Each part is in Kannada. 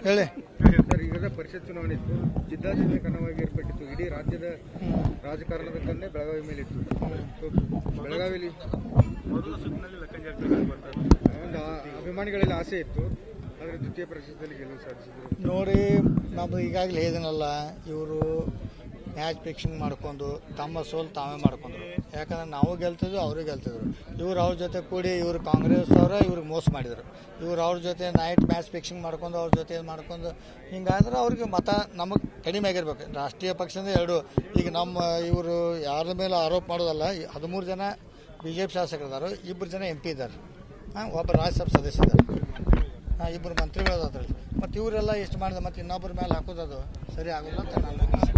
ಹೇಳಿ ಸರ್ ಈಗ ಪರಿಷತ್ ಚುನಾವಣೆ ಇತ್ತು ಜಿದ್ದಾಜಿದ್ದ ಕನ್ನವಾಗಿ ಏರ್ಪಟ್ಟಿತ್ತು ಇಡೀ ರಾಜ್ಯದ ರಾಜಕಾರಣದ ಕನ್ನೆ ಬೆಳಗಾವಿ ಮೇಲೆ ಇತ್ತು ಸೊ ಬೆಳಗಾವಿಲಿ ಒಂದು ಆ- ಅಭಿಮಾನಿಗಳಲ್ಲಿ ಆಸೆ ಇತ್ತು ಆದರೆ ದ್ವಿತೀಯ ಪರಿಷತ್ತಲ್ಲಿ ಗೆಲುವು ಸಾಧಿಸಿದ್ರು ನೋಡಿ ನಾವು ಈಗಾಗಲೇ ಹೇಳಿದನಲ್ಲ ಇವರು ಮ್ಯಾಚ್ ಫಿಕ್ಸಿಂಗ್ ಮಾಡ್ಕೊಂಡು ತಮ್ಮ ಸೋಲು ತಾವೇ ಮಾಡ್ಕೊಂಡ್ರು ಯಾಕಂದ್ರೆ ನಾವು ಗೆಲ್ತಿದ್ವು ಅವರು ಗೆಲ್ತಿದ್ರು ಇವ್ರು ಅವ್ರ ಜೊತೆ ಕೂಡಿ ಇವರು ಕಾಂಗ್ರೆಸ್ ಅವರ ಇವ್ರಿಗೆ ಮೋಸ ಮಾಡಿದರು ಇವ್ರು ಅವ್ರ ಜೊತೆ ನೈಟ್ ಮ್ಯಾಚ್ ಫಿಕ್ಸಿಂಗ್ ಮಾಡ್ಕೊಂಡು ಅವ್ರ ಜೊತೆ ಇದು ಮಾಡ್ಕೊಂಡು ಹಿಂಗಾದ್ರೆ ಅವ್ರಿಗೆ ಮತ ನಮಗೆ ಕಡಿಮೆ ಆಗಿರ್ಬೇಕು ರಾಷ್ಟ್ರೀಯ ಪಕ್ಷದಿಂದ ಎರಡು ಈಗ ನಮ್ಮ ಇವರು ಯಾರ ಮೇಲೆ ಆರೋಪ ಮಾಡೋದಲ್ಲ ಈ ಹದಿಮೂರು ಜನ ಬಿ ಜೆ ಪಿ ಶಾಸಕರಿದ್ದಾರೆ ಇಬ್ಬರು ಜನ ಎಂ ಪಿ ಇದ್ದಾರೆ ಹಾಂ ಒಬ್ಬ ರಾಜ್ಯಸಭಾ ಸದಸ್ಯ ಇದ್ದಾರೆ ಹಾಂ ಇಬ್ಬರು ಮಂತ್ರಿಗಳು ಅದ್ರಲ್ಲಿ ಮತ್ತು ಇವರೆಲ್ಲ ಎಷ್ಟು ಮಾಡಿದೆ ಮತ್ತು ಇನ್ನೊಬ್ಬರ ಮೇಲೆ ಹಾಕೋದದು ಸರಿ ಆಗೋಲ್ಲ ಅಂತ ನಾನು ಅನಿಸ್ತದೆ.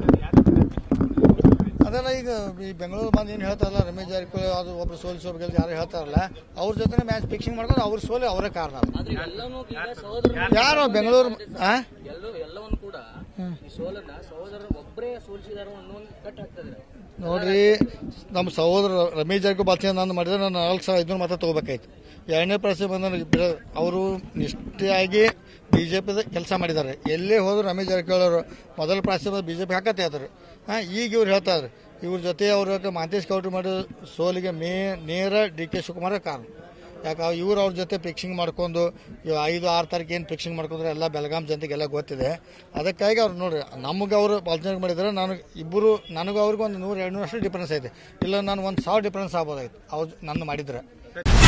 ಅದೆಲ್ಲ ಈಗ ಈ ಬೆಂಗಳೂರು ಬಂದು ಏನು ಹೇಳ್ತಾರಲ್ಲ ರಮೇಶ್ ಜಾರಕಿಹೊಳಿ ಅದು ಒಬ್ರು ಸೋಲಿಸಿ ಒಬ್ರು ಗೆಲ್ಸಿ ಯಾರು ಹೇಳ್ತಾರಲ್ಲ ಅವ್ರ ಜೊತೆ ಮ್ಯಾಚ್ ಫಿಕ್ಸಿಂಗ್ ಮಾಡ್ಕೊಂಡು ಅವ್ರ ಸೋಲಿ ಅವರೇ ಕಾರಣ ಅದು. ಆದ್ರೆ ಎಲ್ಲನೂ ಈಗ ಸಹೋದರ ಯಾರು ಬೆಂಗಳೂರು ಆ ಎಲ್ಲೂ ಎಲ್ಲವನ್ನು ಕೂಡ ಈ ಸೋಲನ್ನ ಸಹೋದರ ಒಬ್ಬರೇ ಸೋಲಿಸಿದಾರ ಅನ್ನೋ ಒಂದು ಕಟ್ ಹಾಕ್ತದೆ ನೋಡ್ರಿ ನಮ್ಮ ಸಹೋದರ ರಮೇಶ್ ಜಾರಕಿಹೊಳಿ ಬಾಲ್ಚಂದ್ರ ನಾನು ಮಾಡಿದ್ರೆ ನಾನು ನಾಲ್ಕು ಸಾವಿರ ಐದುನೂರು ಮತ ತೊಗೋಬೇಕಾಯ್ತು ಎರಡನೇ ಪ್ರಶ್ನೆ ಬಂದ ಅವರು ನಿಷ್ಠೆಯಾಗಿ ಬಿ ಜೆ ಪಿದ ಕೆಲಸ ಮಾಡಿದ್ದಾರೆ ಎಲ್ಲೇ ಹೋದ್ರು ರಮೇಶ್ ಜಾರಕಿಹೊಳಿ ಅವರು ಮೊದಲ ಪ್ರಾಶ್ಯ ಬಿ ಜೆ ಪಿ ಹಾಕತ್ತೆ ಹೇಳ್ತಾರೆ ಹಾಂ ಈಗ ಇವ್ರು ಹೇಳ್ತಾರೆ ಇವ್ರ ಜೊತೆ ಅವ್ರ ಮಾಂತೇಶ್ ಕೌಟ್ರಿ ಮಾಡೋ ಸೋಲಿಗೆ ಮೇ ನೇರ ಡಿ ಕೆ ಶಿವಕುಮಾರ ಕಾರಣ ಯಾಕೆ ಇವ್ರು ಅವ್ರ ಜೊತೆ ಫಿಕ್ಸಿಂಗ್ ಮಾಡ್ಕೊಂಡು ಇವ್ ಐದು ಆರು ತಾರೀಕು ಏನು ಫಿಕ್ಸಿಂಗ್ ಮಾಡ್ಕೊಂಡ್ರೆ ಎಲ್ಲ ಬೆಳಗಾಂ ಜನತೆಗೆಲ್ಲ ಗೊತ್ತಿದೆ ಅದಕ್ಕಾಗಿ ಅವ್ರು ನೋಡ್ರಿ ನಮಗೆ ಅವರು ಪಾಲ್ಚನೆ ಮಾಡಿದ್ರೆ ನಾನು ಇಬ್ಬರು ನನಗೂ ಅವ್ರಿಗೂ ಒಂದು ನೂರು ಎರಡು ನೂರು ಅಷ್ಟು ಡಿಫ್ರೆನ್ಸ್ ಐತೆ ಇಲ್ಲ ನಾನು ಒಂದು ಸಾವಿರ ಡಿಫ್ರೆನ್ಸ್ ಆಗ್ಬೋದಾಗಿತ್ತು ಅವ್ರು ನನ್ನ ಮಾಡಿದ್ರೆ